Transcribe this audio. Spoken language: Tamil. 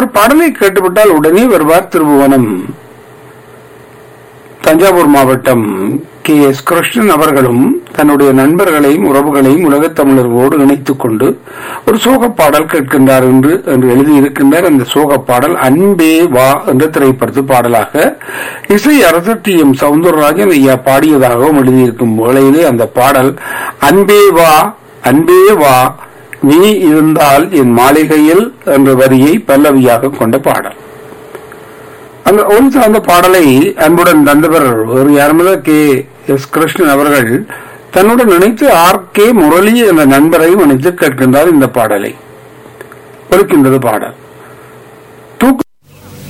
அவர் பாடலை கேட்டுவிட்டால் உடனே வருவார் திருபுவனம் தஞ்சாவூர் மாவட்டம் கே எஸ் கிருஷ்ணன் அவர்களும் தன்னுடைய நண்பர்களையும் உறவுகளையும் உலகத் தமிழர்களோடு இணைத்துக் கொண்டு ஒரு சோக பாடல் கேட்கின்றார் என்று என்று எழுதியிருக்கின்றார் அந்த சோக பாடல் அன்பே வா என்ற திரைப்படத்து பாடலாக இசை அரசர் டி எம் சவுந்தரராஜன் ஐயா பாடியதாகவும் எழுதியிருக்கும் வேளையிலே அந்த பாடல் அன்பே வா அன்பே வா நீ இருந்தால் என் மாளிகையில் என்ற வரியை பல்லவியாக கொண்ட பாடல் அந்த ஒரு அந்த பாடலை அன்புடன் தந்தவர் வேறு யாருமில்ல கே எஸ் கிருஷ்ணன் அவர்கள் தன்னுடன் நினைத்து ஆர் கே முரளி என்ற நண்பரையும் நினைத்து கேட்கின்றார் இந்த பாடலை ஒலிக்கின்றது பாடல் தூக்கு